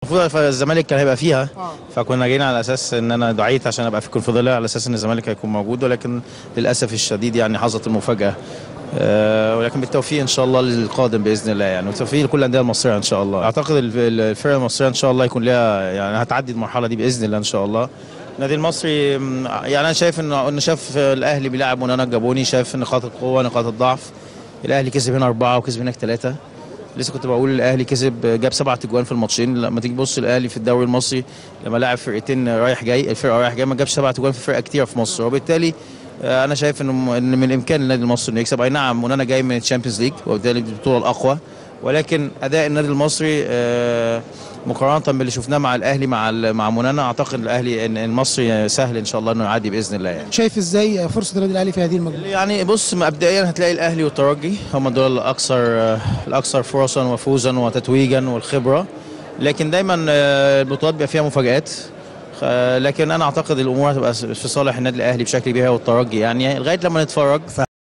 المفروض الزمالك كان هيبقى فيها فكنا جايين على اساس ان انا دعيت عشان ابقى في الكونفدراليه على اساس ان الزمالك هيكون موجود ولكن للاسف الشديد يعني حصلت المفاجاه آه، ولكن بالتوفيق ان شاء الله للقادم باذن الله يعني والتوفيق لكل الانديه المصريه ان شاء الله اعتقد الف- الفرقه المصريه ان شاء الله يكون لها يعني هتعدي المرحله دي باذن الله ان شاء الله النادي المصري م، يعني انا شايف ان ان شاف الاهلي بيلعب منانا الجابوني شايف نقاط القوه نقاط الضعف الاهلي كسب هنا اربعه وكسب هناك ثلاثه لسه كنت بقول الاهلي كسب جاب سبعة اجوان في الماتشين لما تيجي تبص الاهلي في الدوري المصري لما لعب فرقتين رايح جاي الفرقه رايح جاي ما جابش سبعة اجوان في فرقه كتيره في مصر وبالتالي آه، انا شايف انه ان من الامكان النادي المصري انه يكسب اي نعم منانا جاي من الشامبيونز ليج وبالتالي دي البطوله الاقوى ولكن اداء النادي المصري آه، مقارنه باللي شفناه مع الاهلي مع ال- مع منانا اعتقد الاهلي ان المصري سهل ان شاء الله انه يعدي باذن الله يعني شايف ازاي فرصه النادي الاهلي في هذه المجموعه يعني بص مبدئيا هتلاقي الاهلي والترجي هم دول الاكثر الاكثر فرصا وفوزا وتتويجا والخبره لكن دايما آه، البطولات بيبقى فيها مفاجات خ- لكن انا اعتقد الامور هتبقى في صالح النادي الاهلي بشكل كبير والترجي يعني لغايه لما نتفرج